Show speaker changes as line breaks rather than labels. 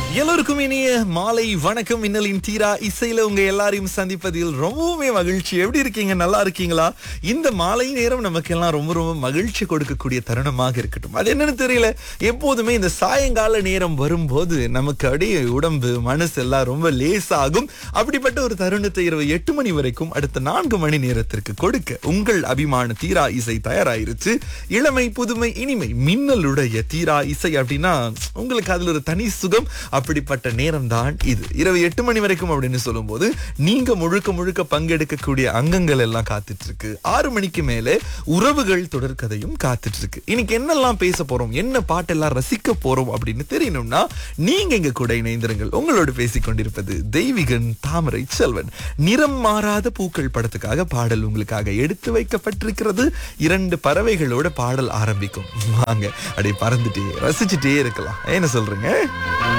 எல்லோருக்கும் இனிய மாலை வணக்கம் மின்னலின் தீரா இசையில உங்க எல்லாரையும் சந்திப்பதில் ரொம்பவுமே மகிழ்ச்சி எப்படி இருக்கீங்க நல்லா இருக்கீங்களா இந்த மாலை நேரம் நமக்கு எல்லாம் ரொம்ப ரொம்ப மகிழ்ச்சி கொடுக்கக்கூடிய தருணமாக இருக்கட்டும் அது என்னன்னு தெரியல எப்போதுமே இந்த சாயங்கால நேரம் வரும்போது நமக்கு அப்படியே உடம்பு மனசு எல்லாம் ரொம்ப லேசாகும் அப்படிப்பட்ட ஒரு தருணத்தை இரவு எட்டு மணி வரைக்கும் அடுத்த நான்கு மணி நேரத்திற்கு கொடுக்க உங்கள் அபிமான தீரா இசை தயாராயிருச்சு இளமை புதுமை இனிமை மின்னலுடைய தீரா இசை அப்படின்னா உங்களுக்கு அதுல ஒரு தனி சுகம் அப்படிப்பட்ட நேரம் தான் இது இரவு எட்டு மணி வரைக்கும் அப்படின்னு சொல்லும்போது நீங்க முழுக்க முழுக்க பங்கெடுக்கக்கூடிய அங்கங்கள் எல்லாம் காத்துட்டு இருக்கு ஆறு மணிக்கு மேலே உறவுகள் தொடர்கதையும் காத்துட்டு இருக்கு இன்னைக்கு என்னெல்லாம் பேச போறோம் என்ன பாட்டெல்லாம் ரசிக்க போறோம் அப்படின்னு தெரியணும்னா நீங்க எங்க கூட இணைந்திருங்கள் உங்களோடு பேசிக் கொண்டிருப்பது தெய்வீகன் தாமரை செல்வன் நிறம் மாறாத பூக்கள் படத்துக்காக பாடல் உங்களுக்காக எடுத்து வைக்கப்பட்டிருக்கிறது இரண்டு பறவைகளோட பாடல் ஆரம்பிக்கும் வாங்க அப்படியே பறந்துட்டே ரசிச்சுட்டே இருக்கலாம் என்ன சொல்றீங்க